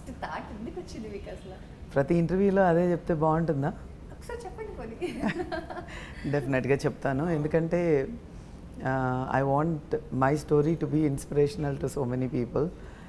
First thought ఎందుకు వచ్చింది మీకు అసలు ప్రతి ఇంటర్వ్యూలో అదే చెప్తే బాగుంటుందా ఒకసారి చెప్పండి పోనీ డెఫినెట్గా చెప్తాను ఎందుకంటే I want my story to be inspirational to so many people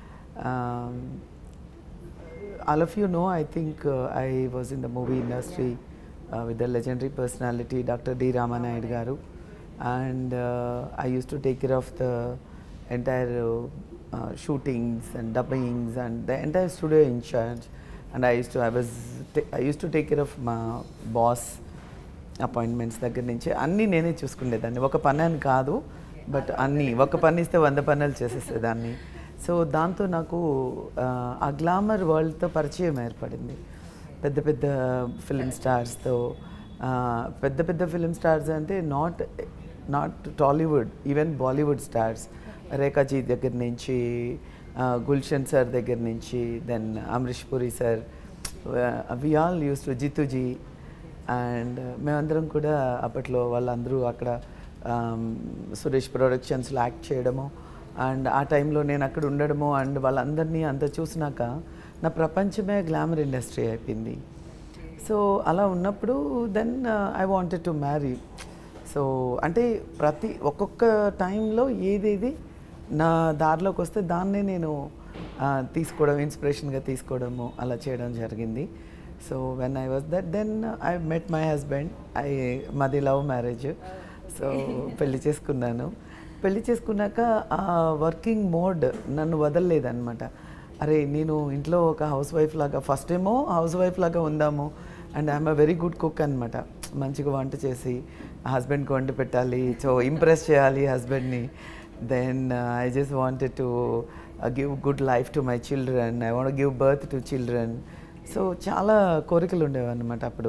all of you know I think I was in the movie industry with the legendary personality doctor D Ramanaidu గారు and I use to take care of the entire shootings and dubbings and the entire studio incharge and I use to I was I use to take care of మా boss appointments దగ్గర నుంచి అన్నీ నేనే చూసుకునేదాన్ని ఒక పని అని కాదు but అన్నీ ఒక పని ఇస్తే వంద పనులు చేసేసేదాన్ని సో దాంతో నాకు ఆ, ఆ గ్లామర్ వరల్డ్తో పరిచయం ఏర్పడింది పెద్ద పెద్ద ఫిలిం స్టార్స్తో ఆ, పెద్ద పెద్ద ఫిలిం స్టార్స్ అంటే not not Tollywood even Bollywood stars Rekhaji దగ్గర నుంచి ఆ, గుల్షన్ సార్ దగ్గర నుంచి then Amrish Puri sir we all use to Jeetuji and మేమందరం కూడా అప్పట్లో వాళ్ళందరూ అక్కడ ఆమ్, సురేష్ ప్రొడక్షన్స్లో యాక్ట్ చేయడము అండ్ ఆ టైంలో నేను అక్కడ ఉండడము అండ్ వాళ్ళందరినీ అంత చూసినాక నా ప్రపంచమే గ్లామర్ ఇండస్ట్రీ అయిపోయింది సో అలా ఉన్నప్పుడు then I wanted to marry so అంటే ప్రతి ఒక్కొక్క టైంలో ఏదేది నా దారిలోకి వస్తే దాన్నే నేను ఆ, తీసుకోవడం ఇన్స్పిరేషన్గా తీసుకోవడము అలా చేయడం జరిగింది so when I was that then I met my husband I మాది లవ్ మ్యారేజ్ సో పెళ్లి చేసుకున్నాను పెళ్లి చేసుకున్నాక ఆ వర్కింగ్ మోడ్ నన్ను వదలలేదన్నమాట అరే నేను ఇంట్లో ఒక హౌస్ వైఫ్ లాగా ఫస్ట్ ఏమో హౌస్ వైఫ్ లాగా ఉందాము and I'm a very good cook అనమాట మంచిగా వంట చేసి హస్బెండ్కి వంట పెట్టాలి సో ఇంప్రెస్ చేయాలి హస్బెండ్ని then I just wanted to give good life to my children I want give birth to children so చాలా కోరికలు ఉండేవి అనమాట అప్పుడు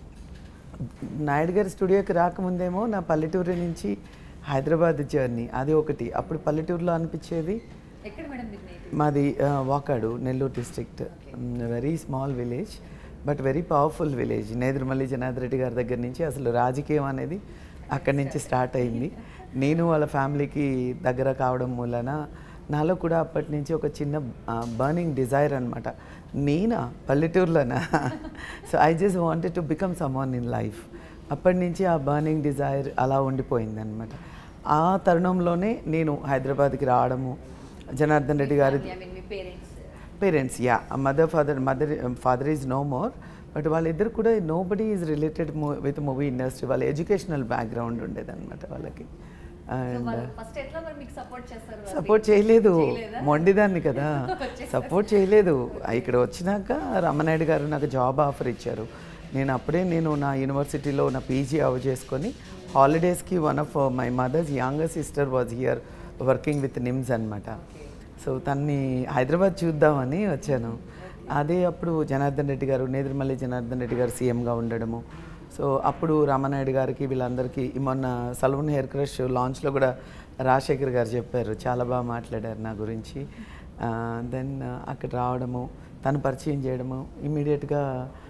నాయుడు గారి స్టూడియోకి రాకముందేమో నా పల్లెటూరు నుంచి హైదరాబాద్ జర్నీ అది ఒకటి అప్పుడు పల్లెటూరులో అనిపించేది ఎక్కడ మేడం మీరు నేటివ్ మాది ఆ, Vakadu Nellore district very small village but very powerful village Nedurumalli Janardhan Reddy గారి దగ్గర నుంచి అసలు రాజకీయం అనేది అక్కడి నుంచి స్టార్ట్ అయింది నేను వాళ్ళ ఫ్యామిలీకి దగ్గర కావడం మూలన నాలో కూడా అప్పటి నుంచి ఒక చిన్న బర్నింగ్ డిజైర్ అనమాట నేనా పల్లెటూరులోనా so I just wanted to become someone in life అప్పటి నుంచి ఆ బర్నింగ్ డిజైర్ అలా ఉండిపోయింది అనమాట ఆ తరుణంలోనే నేను హైదరాబాద్కి రావడము జనార్దన్ రెడ్డి గారి ఐ మీన్ మీ parents parents yeah mother father mother father is no more but వాళ్ళిద్దరు కూడా nobody is related with movie industry వాళ్ళ ఎడ్యుకేషనల్ బ్యాక్గ్రౌండ్ ఉండేదన్నమాట వాళ్ళకి అండ్ ఫస్ట్ ఎట్లా మరి మీకు సపోర్ట్ చేస్తారు సపోర్ట్ చేయలేదు చేయలేదా? మొండిదాన్ని కదా సపోర్ట్ చేయలేదు ఇక్కడ వచ్చినాక రమణాయుడు గారు నాకు జాబ్ ఆఫర్ ఇచ్చారు నేను అప్పుడే నేను నా యూనివర్సిటీలో నా పీజీ అవ చేసుకొని హాలిడేస్కి one of my mother's younger sister was here working with NIMS అనమాట సో తన్ని హైదరాబాద్ చూద్దామని వచ్చాను అదే అప్పుడు జనార్దన్ రెడ్డి గారు నేదురుమల్లి జనార్దన్ రెడ్డి గారు సీఎంగా ఉండడము సో అప్పుడు రామనాయుడు గారికి వీళ్ళందరికీ ఈ మొన్న సలూన్ హెయిర్ క్రష్ లాంచ్లో కూడా రాజశేఖర్ గారు చెప్పారు చాలా బాగా మాట్లాడారు నా గురించి దెన్ అక్కడ రావడము తను పరిచయం చేయడము ఇమీడియట్గా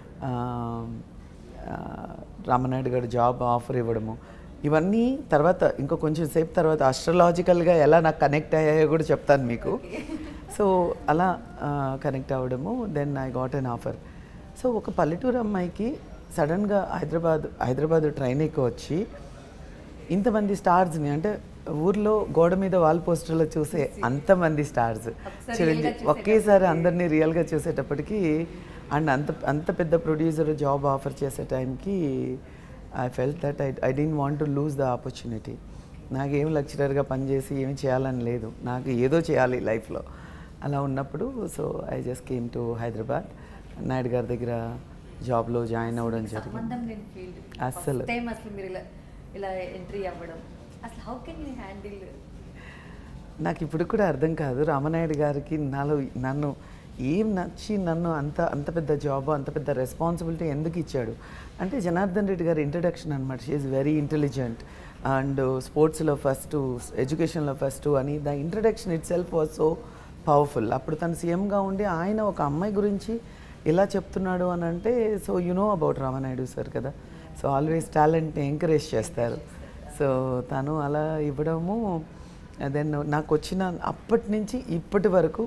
రామనాయుడు గారు జాబ్ ఆఫర్ ఇవ్వడము ఇవన్నీ తర్వాత ఇంకో కొంచెం సేపు తర్వాత అస్ట్రలాజికల్గా ఎలా నాకు కనెక్ట్ అయ్యాయో కూడా చెప్తాను మీకు సో అలా కనెక్ట్ అవ్వడము then I got an offer so ఒక పల్లెటూరు అమ్మాయికి సడన్గా హైదరాబాద్ హైదరాబాద్ ట్రైన్ ఎక్కి వచ్చి ఇంతమంది స్టార్స్ని అంటే ఊర్లో గోడ మీద వాల్ పోస్టర్లో చూసే అంతమంది స్టార్స్ చిరంజీవి ఒకేసారి అందరినీ రియల్గా చూసేటప్పటికి అండ్ అంత అంత పెద్ద ప్రొడ్యూసర్ జాబ్ ఆఫర్ చేసే టైంకి I felt that I I didn't want to lose the opportunity నాకేం లెక్చరర్గా పనిచేసి ఏమి చేయాలని లేదు నాకు ఏదో చేయాలి లైఫ్లో అలా ఉన్నప్పుడు so I just came to Hyderabad Naidu గారి దగ్గర జాబ్లో జాయిన్ అవ్వడం జరిగింది సంబంధం లేని ఫీల్డ్ అస్సలు. టైం అసలు మీరు ఇలా ఇలా ఎంట్రీ అవ్వడం అసలు హౌ కెన్ యూ హ్యాండిల్ నాకు ఇప్పుడు కూడా అర్థం కాదు రామనాయుడు గారికి నాలో నన్ను ఏం నచ్చి నన్ను అంత అంత పెద్ద జాబ్ అంత పెద్ద రెస్పాన్సిబిలిటీ ఎందుకు ఇచ్చాడు అంటే జనార్దన్ రెడ్డి గారి ఇంట్రడక్షన్ అనమాట షీఈ్ వెరీ ఇంటెలిజెంట్ అండ్ స్పోర్ట్స్లో ఫస్ట్ ఎడ్యుకేషన్లో ఫస్ట్ అని the introduction itself was so powerful అప్పుడు తను సీఎంగా ఉండి ఆయన ఒక అమ్మాయి గురించి ఇలా చెప్తున్నాడు అని అంటే so you know about Ramanaidu sir కదా సో ఆల్వేస్ టాలెంట్ని ఎంకరేజ్ చేస్తారు సో తను అలా ఇవ్వడము దెన్ నాకు వచ్చిన అప్పటి నుంచి ఇప్పటి వరకు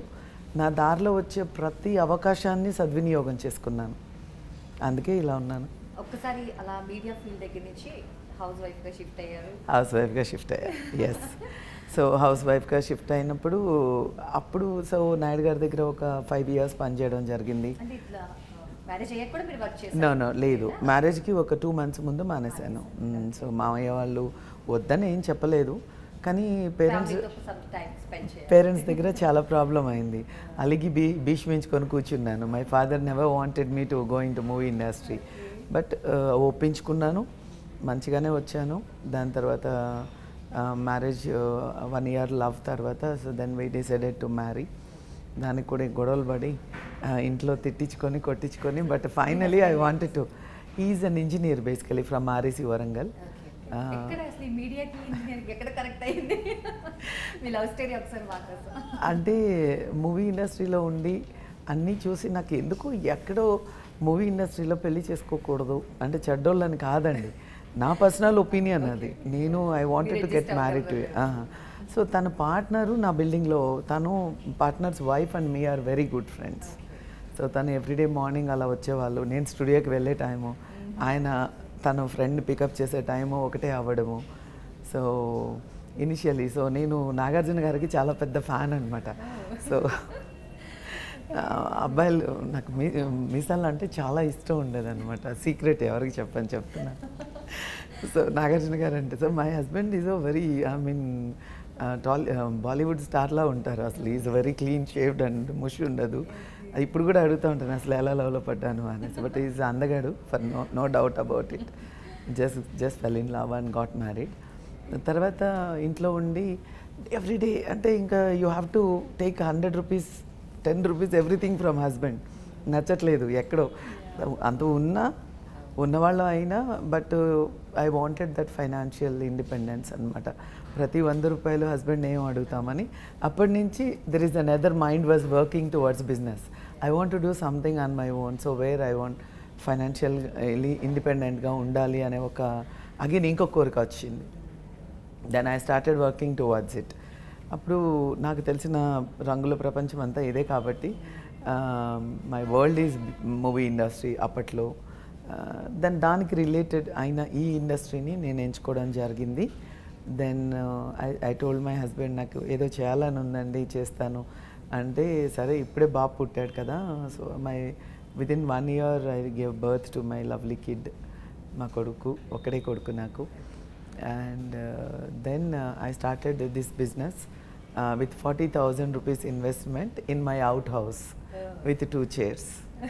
నా దారిలో వచ్చే ప్రతి అవకాశాన్ని సద్వినియోగం చేసుకున్నాను అందుకే ఇలా ఉన్నాను ఒక్కసారి అలా మీడియా ఫీల్డ్ దగ్గర నుంచి హౌస్ వైఫ్గా షిఫ్ట్ అయ్యారు హౌస్ వైఫ్గా షిఫ్ట్ అయ్యారు ఎస్ సో హౌస్ వైఫ్గా షిఫ్ట్ అయినప్పుడు అప్పుడు సో నాయుడు గారి దగ్గర ఒక ఫైవ్ ఇయర్స్ పనిచేయడం జరిగింది అంటే ఇట్లా మ్యారేజ్ అయ్యాక కూడా మీరు వర్క్ నో చేస్తారు నో లేదు మ్యారేజ్కి ఒక టూ మంత్స్ ముందు మానేశాను సో మామయ్య వాళ్ళు వద్దని ఏం చెప్పలేదు కానీ పేరెంట్స్ ఫ్యామిలీతో సమ్ టైం స్పెండ్ చేయాలి పేరెంట్స్ దగ్గర చాలా ప్రాబ్లం అయింది అలిగి బీ భీష్మించుకొని కూర్చున్నాను my father never wanted me to going to movie industry but ఒప్పించుకున్నాను మంచిగానే వచ్చాను దాని తర్వాత మ్యారేజ్ వన్ ఇయర్ లవ్ తర్వాత so then we decided to marry దానికి కూడా గొడవలు పడి ఆ, ఇంట్లో తిట్టించుకొని కొట్టించుకొని but finally I wanted to is an engineer basically from REC Warangal Okay, okay. ఎక్కడ అసలు ఈ మీడియాకి ఇంజనీర్కి ఎక్కడ కరెక్ట్ అయింది మీ లవ్ స్టోరీ ఒకసారి మాట్లాడతాం అంటే మూవీ ఇండస్ట్రీలో ఉండి అన్నీ చూసి నాకు ఎందుకు ఎక్కడో మూవీ ఇండస్ట్రీలో పెళ్లి చేసుకోకూడదు అంటే చెడ్డోళ్ళని కాదండి నా పర్సనల్ ఒపీనియన్ అది నేను I wanted to get register married to so తన పార్ట్నరు నా బిల్డింగ్లో తను partner's wife and me are very good friends so తను ఎవ్రీడే మార్నింగ్ అలా వచ్చేవాళ్ళు నేను స్టూడియోకి వెళ్ళే టైము ఆయన తన ఫ్రెండ్ పికప్ చేసే టైము ఒకటే అవ్వడము సో ఇనిషియలీ సో నేను నాగార్జున గారికి చాలా పెద్ద ఫ్యాన్ అనమాట సో ఆ, అబ్బాయిలు నాకు మీ మీసాలు అంటే చాలా ఇష్టం ఉండేది అనమాట సీక్రెట్ ఎవరికి చెప్పని చెప్తున్నా సో నాగార్జున గారు అంటే so my husband is a very I mean tall Bollywood స్టార్లా ఉంటారు అసలు is very clean shaved and ముషి ఉండదు ఇప్పుడు కూడా అడుగుతూ ఉంటాను అసలు ఎలా లవ్లో పడ్డాను అనేసి బట్ ఈజ్ అందగాడు for no no doubt about it just just fell in love and got married తర్వాత ఇంట్లో ఉండి ఎవ్రీడే అంటే ఇంకా you have to take hundred rupees ten rupees everything from husband నచ్చట్లేదు ఎక్కడో అంత ఉన్నా ఉన్నవాళ్ళు అయినా but I wanted that financial independence అనమాట ప్రతి వంద రూపాయలు హస్బెండ్ ఏం అడుగుతామని అప్పటి నుంచి there is another mind was working towards business I want to do something on my own so where I want financial ఇండిపెండెంట్గా ఉండాలి అనే ఒక అగైన్ ఇంకొక కోరిక వచ్చింది then I started working towards it అప్పుడు నాకు తెలిసిన రంగుల ప్రపంచం అంతా ఇదే కాబట్టి my world is movie industry అప్పట్లో దెన్ దానికి రిలేటెడ్ అయిన ఈ ఇండస్ట్రీని నేను ఎంచుకోవడం జరిగింది then I I told my husband నాకు ఏదో చేయాలని ఉందండి చేస్తాను అంటే సరే ఇప్పుడే బాబు పుట్టాడు కదా so my within one year I give birth to my lovely kid మా కొడుకు ఒకడే కొడుకు నాకు and uh, then uh, I started this business uh, with 40,000 rupees investment in my outhouse with two chairs.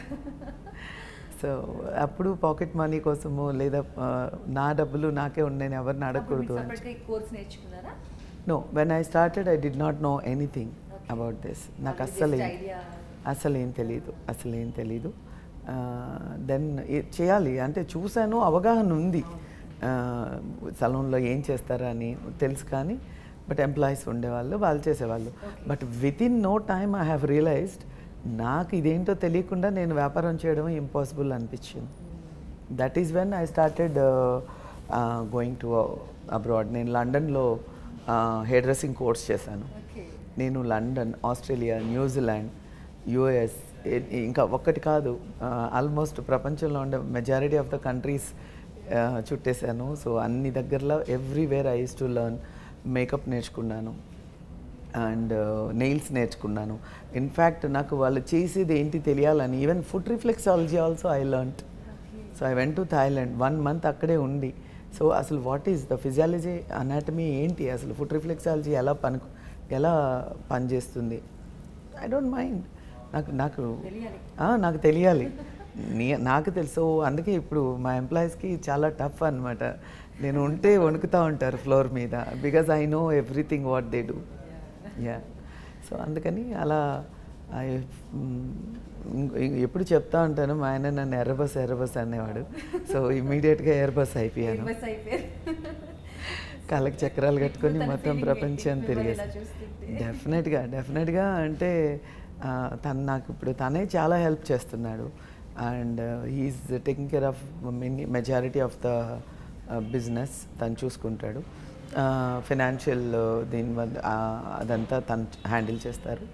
So అప్పుడు pocket money కోసము లేదా uh, నా డబ్బులు నాకే ఉన్నాయి ఎవరిని అడగకూడదు అని సపరేట్గా కోర్స్ నేర్చుకున్నారా no when I started I did not know anything Okay. About this నాకు అది అస్సలు just ఏం- idea. అసలు ఏం తెలీదు అసలు ఏం తెలీదు దెన్ చేయాలి అంటే చూశాను అవగాహన ఉంది సలూన్లో ఏం చేస్తారా అని తెలుసు కానీ బట్ ఎంప్లాయీస్ ఉండేవాళ్ళు వాళ్ళు చేసేవాళ్ళు but within no time I have realized నాకు ఇదేంటో తెలియకుండా నేను వ్యాపారం చేయడం ఇంపాసిబుల్ అనిపించింది that is when I started going to abroad నేను లండన్లో హెయిర్ డ్రెస్సింగ్ కోర్స్ చేశాను ఓకే నేను లండన్ ఆస్ట్రేలియా న్యూజిలాండ్ యుఎస్ ఇంకా ఒక్కటి కాదు ఆల్మోస్ట్ ప్రపంచంలో ఉండే మెజారిటీ ఆఫ్ ద కంట్రీస్ చుట్టేశాను సో అన్ని దగ్గరలో everywhere I use to learn makeup నేర్చుకున్నాను అండ్ నెయిల్స్ నేర్చుకున్నాను ఇన్ఫ్యాక్ట్ నాకు వాళ్ళు చేసేది ఏంటి తెలియాలని even foot reflexology also I learnt so I went to Thailand one month అక్కడే ఉండి సో అసలు what is the physiology anatomy ఏంటి అసలు ఫుడ్ రిఫ్లెక్సాలజీ ఎలా పని ఎలా పనిచేస్తుంది ఐ డోంట్ మైండ్ నాకు నాకు తెలియాలి ఆ, నాకు తెలియాలి నీ నాకు తెలుసు అందుకే ఇప్పుడు మా ఎంప్లాయీస్కి చాలా టఫ్ అనమాట నేను ఉంటే వణుకుతూ ఉంటారు ఫ్లోర్ మీద because I know everything what they do yeah so అందుకని అలా I, మ్, ఇంక- ఇంక ఎప్పుడు చెప్తా ఉంటాను మా ఆయన నన్ను ఎర్రబస్ ఎర్రబస్ అనేవాడు సో ఇమీడియట్గా ఎయిర్బస్ అయిపోయాను బస్ అయిపోయారు కాళ్ళకి చక్రాలు కట్టుకొని తన మొత్తం feeling ప్రపంచం ఏంటి? తిరిగేసి మిమ్మల్ని ఇలా చూస్తుంటే. డెఫినెట్గా డెఫినెట్గా అంటే ఆ, తను నాకు ఇప్పుడు తనే చాలా హెల్ప్ చేస్తున్నాడు and he's taking care of many majority of the business తను చూసుకుంటాడు ఫినాన్షియల్ దీని వల్ల ఆ, అదంతా తను హ్యాండిల్ చేస్తారు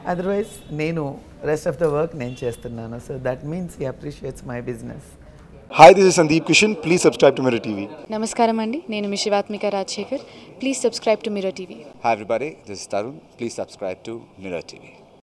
అదర్వైజ్ నేను రెస్ట్ ఆఫ్ ద వర్క్ నేను చేస్తున్నాను so that means he appreciates my business Hi, this is Sandeep Kishan. Please subscribe to Mirror TV. నమస్కారం అండి నేను మీ Shivathmika Rajasekhar please subscribe to Mirror TV Hi everybody, this is Tarun. Please subscribe to Mirror TV.